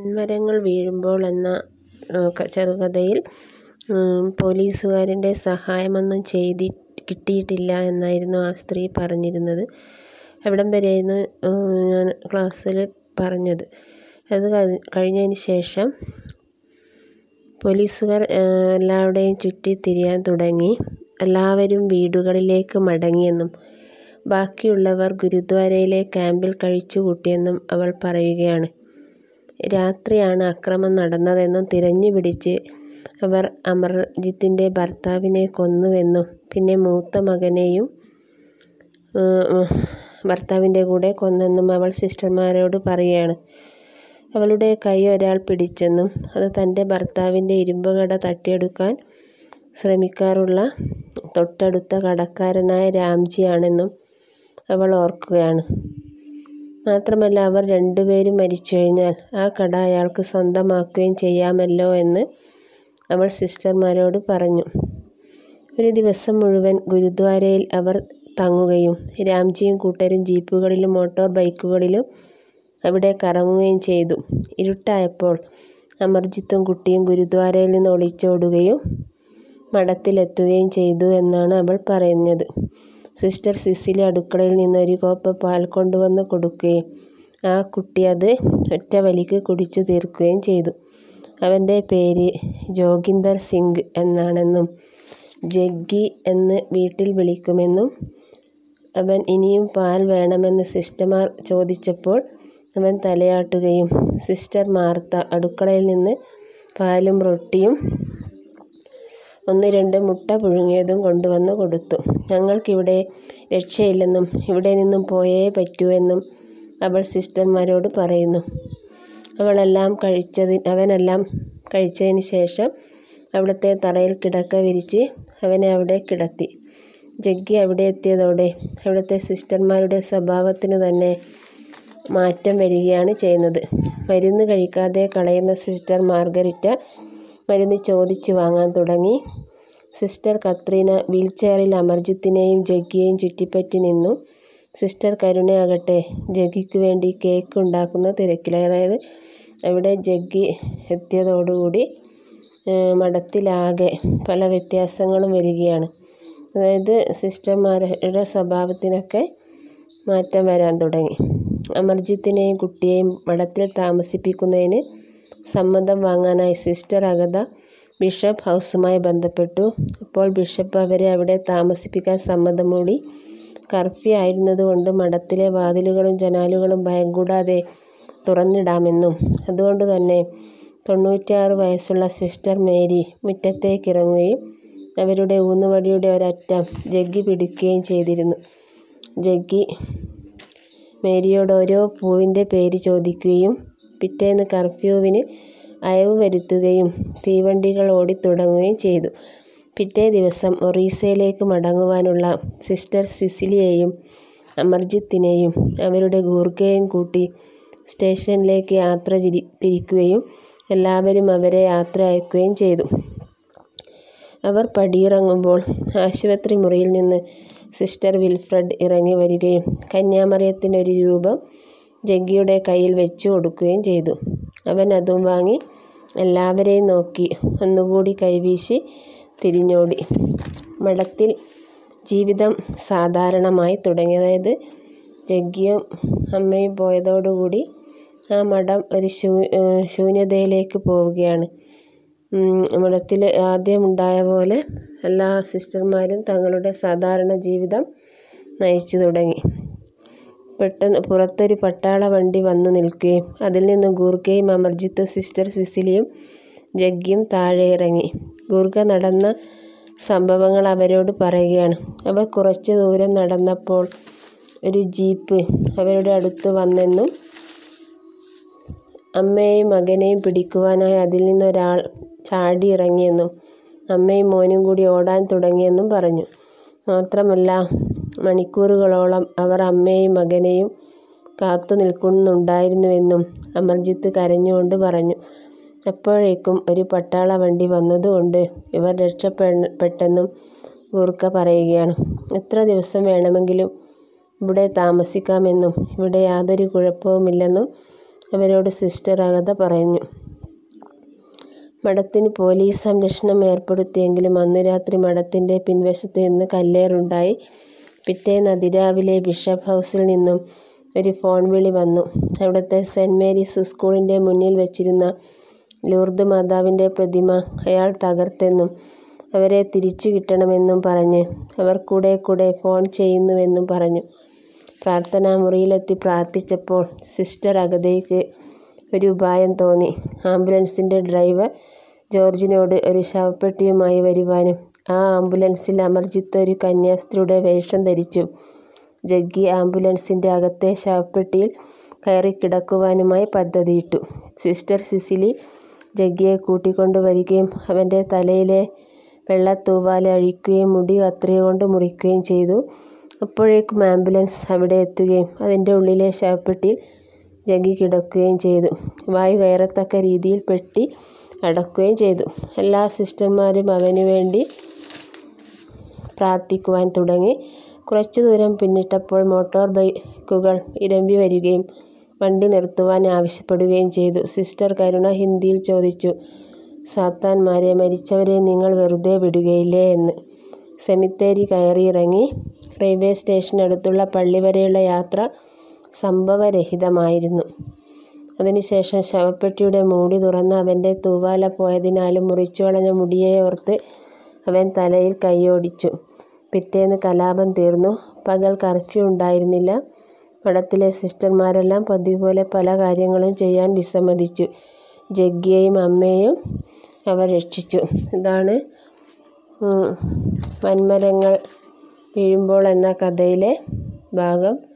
വൻമരങ്ങൾ വീഴുമ്പോൾ എന്ന ചെറുകഥയിൽ പോലീസുകാരൻ്റെ സഹായമൊന്നും ചെയ്തി കിട്ടിയിട്ടില്ല എന്നായിരുന്നു ആ സ്ത്രീ പറഞ്ഞിരുന്നത് അവിടം വരെയായിരുന്നു ഞാൻ ക്ലാസ്സിൽ പറഞ്ഞത് അത് കഴിഞ്ഞതിന് ശേഷം പോലീസുകാർ എല്ലാവരുടെയും ചുറ്റി തിരിയാൻ തുടങ്ങി എല്ലാവരും വീടുകളിലേക്ക് മടങ്ങിയെന്നും ബാക്കിയുള്ളവർ ഗുരുദ്വാരയിലെ ക്യാമ്പിൽ കഴിച്ചുകൂട്ടിയെന്നും അവൾ പറയുകയാണ് രാത്രിയാണ് അക്രമം നടന്നതെന്നും തിരഞ്ഞുപിടിച്ച് അവർ അമർജിത്തിൻ്റെ ഭർത്താവിനെ കൊന്നുവെന്നും പിന്നെ മൂത്ത മകനെയും ഭർത്താവിൻ്റെ കൂടെ കൊന്നെന്നും അവൾ സിസ്റ്റർമാരോട് പറയുകയാണ് അവളുടെ കൈ ഒരാൾ പിടിച്ചെന്നും അത് തൻ്റെ ഭർത്താവിൻ്റെ ഇരുമ്പുകട തട്ടിയെടുക്കാൻ ശ്രമിക്കാറുള്ള തൊട്ടടുത്ത കടക്കാരനായ രാംജിയാണെന്നും അവൾ ഓർക്കുകയാണ് മാത്രമല്ല അവർ രണ്ടുപേരും മരിച്ചുകഴിഞ്ഞാൽ ആ കട അയാൾക്ക് സ്വന്തമാക്കുകയും ചെയ്യാമല്ലോ എന്ന് അവൾ സിസ്റ്റർമാരോട് പറഞ്ഞു ഒരു ദിവസം മുഴുവൻ ഗുരുദ്വാരയിൽ അവർ തങ്ങുകയും രാംജിയും കൂട്ടരും ജീപ്പുകളിലും മോട്ടോർ ബൈക്കുകളിലും അവിടെ കറങ്ങുകയും ചെയ്തു ഇരുട്ടായപ്പോൾ അമർജിത്തും കുട്ടിയും ഗുരുദ്വാരയിൽ നിന്ന് ഒളിച്ചോടുകയും മഠത്തിലെത്തുകയും ചെയ്തു എന്നാണ് അവൾ പറഞ്ഞത് സിസ്റ്റർ സിസിലി അടുക്കളയിൽ നിന്ന് ഒരു കോപ്പ പാൽ കൊണ്ടുവന്ന് കൊടുക്കുകയും ആ കുട്ടി അത് ഒറ്റവലിക്ക് കുടിച്ചു തീർക്കുകയും ചെയ്തു അവൻ്റെ പേര് ജോഗിന്ദർ സിംഗ് എന്നാണെന്നും ജഗ്ഗി എന്ന് വീട്ടിൽ വിളിക്കുമെന്നും അവൻ ഇനിയും പാൽ വേണമെന്ന് സിസ്റ്റർമാർ ചോദിച്ചപ്പോൾ അവൻ തലയാട്ടുകയും സിസ്റ്റർ മാർത്ത അടുക്കളയിൽ നിന്ന് പാലും റൊട്ടിയും ഒന്ന് രണ്ട് മുട്ട പുഴുങ്ങിയതും കൊണ്ടുവന്ന് കൊടുത്തു ഞങ്ങൾക്കിവിടെ രക്ഷയില്ലെന്നും ഇവിടെ നിന്നും പോയേ പറ്റൂ എന്നും അവൾ സിസ്റ്റർമാരോട് പറയുന്നു അവളെല്ലാം കഴിച്ചതി അവനെല്ലാം കഴിച്ചതിന് ശേഷം അവിടുത്തെ തറയിൽ കിടക്ക വിരിച്ച് അവനെ അവിടെ കിടത്തി ജഗ്ഗി അവിടെ എത്തിയതോടെ അവിടുത്തെ സിസ്റ്റർമാരുടെ സ്വഭാവത്തിന് തന്നെ മാറ്റം വരികയാണ് ചെയ്യുന്നത് മരുന്ന് കഴിക്കാതെ കളയുന്ന സിസ്റ്റർ മാർഗരിറ്റ മരുന്ന് ചോദിച്ചു വാങ്ങാൻ തുടങ്ങി സിസ്റ്റർ കത്രീന വീൽചെയറിൽ അമർജിത്തിനെയും ജഗ്ഗിയെയും ചുറ്റിപ്പറ്റി നിന്നു സിസ്റ്റർ കരുണയാകട്ടെ ജഗ്ഗിക്ക് വേണ്ടി കേക്ക് ഉണ്ടാക്കുന്ന തിരക്കിലായി അതായത് അവിടെ ജഗ്ഗി എത്തിയതോടുകൂടി മഠത്തിലാകെ പല വ്യത്യാസങ്ങളും വരികയാണ് അതായത് സിസ്റ്റർമാരുടെ സ്വഭാവത്തിനൊക്കെ മാറ്റം വരാൻ തുടങ്ങി അമർജിത്തിനെയും കുട്ടിയെയും മഠത്തിൽ താമസിപ്പിക്കുന്നതിന് സമ്മതം വാങ്ങാനായി സിസ്റ്റർ അഗത ബിഷപ്പ് ഹൗസുമായി ബന്ധപ്പെട്ടു അപ്പോൾ ബിഷപ്പ് അവരെ അവിടെ താമസിപ്പിക്കാൻ സമ്മതം മൂളി കർഫ്യൂ ആയിരുന്നതുകൊണ്ട് മഠത്തിലെ വാതിലുകളും ജനാലുകളും ഭയം കൂടാതെ തുറന്നിടാമെന്നും അതുകൊണ്ട് തന്നെ തൊണ്ണൂറ്റിയാറ് വയസ്സുള്ള സിസ്റ്റർ മേരി മുറ്റത്തേക്കിറങ്ങുകയും അവരുടെ ഊന്നുവടിയുടെ ഒരറ്റം ജഗ്ഗി പിടിക്കുകയും ചെയ്തിരുന്നു ജഗ്ഗി മേരിയോട് ഓരോ പൂവിൻ്റെ പേര് ചോദിക്കുകയും പിറ്റേന്ന് കർഫ്യൂവിന് അയവ് വരുത്തുകയും തീവണ്ടികൾ ഓടിത്തുടങ്ങുകയും ചെയ്തു പിറ്റേ ദിവസം ഒറീസയിലേക്ക് മടങ്ങുവാനുള്ള സിസ്റ്റർ സിസിലിയെയും അമർജിത്തിനെയും അവരുടെ ഗൂർഖയെയും കൂട്ടി സ്റ്റേഷനിലേക്ക് യാത്ര തിരിക്കുകയും എല്ലാവരും അവരെ യാത്ര അയക്കുകയും ചെയ്തു അവർ പടിയിറങ്ങുമ്പോൾ ആശുപത്രി മുറിയിൽ നിന്ന് സിസ്റ്റർ വിൽഫ്രഡ് ഇറങ്ങി വരികയും കന്യാമറിയത്തിൻ്റെ ഒരു രൂപം ജഗ്ഗിയുടെ കയ്യിൽ വെച്ചു കൊടുക്കുകയും ചെയ്തു അവൻ അതും വാങ്ങി എല്ലാവരെയും നോക്കി ഒന്നുകൂടി കൈവീശി തിരിഞ്ഞോടി മഠത്തിൽ ജീവിതം സാധാരണമായി തുടങ്ങി അതായത് ജഗ്ഗിയും അമ്മയും പോയതോടുകൂടി ആ മഠം ഒരു ശൂന്യതയിലേക്ക് പോവുകയാണ് മഠത്തിൽ ആദ്യമുണ്ടായ പോലെ എല്ലാ സിസ്റ്റർമാരും തങ്ങളുടെ സാധാരണ ജീവിതം നയിച്ചു തുടങ്ങി പെട്ടെന്ന് പുറത്തൊരു പട്ടാള വണ്ടി വന്നു നിൽക്കുകയും അതിൽ നിന്ന് ഗൂർഖയും അമർജിത്തും സിസ്റ്റർ സിസിലിയും ജഗ്ഗിയും താഴെ ഇറങ്ങി ഗൂർഖ നടന്ന സംഭവങ്ങൾ അവരോട് പറയുകയാണ് അവർ കുറച്ച് ദൂരം നടന്നപ്പോൾ ഒരു ജീപ്പ് അവരുടെ അടുത്ത് വന്നെന്നും അമ്മയെയും മകനെയും പിടിക്കുവാനായി അതിൽ നിന്നൊരാൾ ചാടിയിറങ്ങിയെന്നും അമ്മയും മോനും കൂടി ഓടാൻ തുടങ്ങിയെന്നും പറഞ്ഞു മാത്രമല്ല മണിക്കൂറുകളോളം അവർ അമ്മയെയും മകനെയും കാത്തു നിൽക്കുന്നുണ്ടായിരുന്നുവെന്നും അമർജിത്ത് കരഞ്ഞുകൊണ്ട് പറഞ്ഞു അപ്പോഴേക്കും ഒരു പട്ടാള വണ്ടി വന്നതുകൊണ്ട് ഇവർ രക്ഷപ്പെട്ടെന്നും ഗൂർഖ പറയുകയാണ് എത്ര ദിവസം വേണമെങ്കിലും ഇവിടെ താമസിക്കാമെന്നും ഇവിടെ യാതൊരു കുഴപ്പവുമില്ലെന്നും അവരോട് സിസ്റ്റർ അഗത പറഞ്ഞു. മഠത്തിന് പോലീസ് സംരക്ഷണം ഏർപ്പെടുത്തിയെങ്കിലും അന്നു രാത്രി മഠത്തിന്റെ പിൻവശത്തു നിന്ന് കല്ലേറുണ്ടായി. പിറ്റേന്ന് അതിരാവിലെ ബിഷപ്പ് ഹൗസിൽ നിന്നും ഒരു ഫോൺ വിളി വന്നു. അവിടുത്തെ സെന്റ് മേരീസ് സ്കൂളിന്റെ മുന്നിൽ വച്ചിരുന്ന ലൂർദ് മാതാവിന്റെ പ്രതിമ അയാൾ തകർത്തെന്നും അവരെ തിരിച്ചു കിട്ടണമെന്നും പറഞ്ഞ് അവർ കൂടെക്കൂടെ ഫോൺ ചെയ്യുന്നുവെന്നും പറഞ്ഞു. പ്രാർഥനാമുറിയിലെത്തി പ്രാർഥിച്ചപ്പോൾ സിസ്റ്റർ അഗതയ്ക്ക് ഒരു ഉപായം തോന്നി. ആംബുലൻസിന്റെ ഡ്രൈവർ ജോർജിനോട് ഒരു ശവപ്പെട്ടിയുമായി വരുവാനും ആ ആംബുലൻസിൽ അമർജിത്ത് ഒരു കന്യാസ്ത്രീയുടെ വേഷം ധരിച്ചു ജഗ്ഗി ആംബുലൻസിന്റെ അകത്തെ ശവപ്പെട്ടിയിൽ കയറിക്കിടക്കുവാനുമായി പദ്ധതിയിട്ടു. സിസ്റ്റർ സിസിലി ജഗ്ഗിയെ കൂട്ടിക്കൊണ്ടു വരികയും അവന്റെ തലയിലെ വെള്ളത്തൂവാല അഴിക്കുകയും മുടി കത്രികകൊണ്ട് മുറിക്കുകയും ചെയ്തു. അപ്പോഴേക്കും ആംബുലൻസ് അവിടെ എത്തുകയും അതിന്റെ ഉള്ളിലെ ശവപ്പെട്ടിയിൽ ജഗ്ഗി കിടക്കുകയും ചെയ്തു. വായു കയറത്തക്ക രീതിയിൽ പെട്ടി അടയ്ക്കുകയും ചെയ്തു. എല്ലാ സിസ്റ്റർമാരും അവനു വേണ്ടി പ്രാർഥിക്കുവാൻ തുടങ്ങി. കുറച്ചു ദൂരം പിന്നിട്ടപ്പോൾ മോട്ടോർ ബൈക്കുകൾ ഇരമ്പി വരികയും വണ്ടി നിർത്തുവാൻ ആവശ്യപ്പെടുകയും ചെയ്തു. സിസ്റ്റർ കരുണ ഹിന്ദിയിൽ ചോദിച്ചു "സാത്താന്മാരേ, മരിച്ചവരെ നിങ്ങൾ വെറുതെ വിടുകയില്ലേ? " എന്ന്. സെമിത്തേരി കയറിയിറങ്ങി റെയിൽവേ സ്റ്റേഷനടുത്തുള്ള പള്ളി വരെയുള്ള യാത്ര സംഭവരഹിതമായിരുന്നു. അതിനുശേഷം ശവപ്പെട്ടിയുടെ മൂടി തുറന്ന് അവന്റെ തൂവാല പോയതിനാലും മുറിച്ചുകളഞ്ഞ മുടിയെയോർത്ത് അവൻ തലയിൽ കൈയ്യോടിച്ചു. പിറ്റേന്ന് കലാപം തീർന്നു. പകൽ കർഫ്യൂ ഉണ്ടായിരുന്നില്ല. മഠത്തിലെ സിസ്റ്റർമാരെല്ലാം പതിവുപോലെ പല കാര്യങ്ങളും ചെയ്യാൻ വിസമ്മതിച്ചു. ജഗ്ഗിയെയും അമ്മയെയും അവർ രക്ഷിച്ചു. ഇതാണ് വൻമരങ്ങൾ വീഴുമ്പോൾ എന്ന കഥയിലെ ഭാഗം.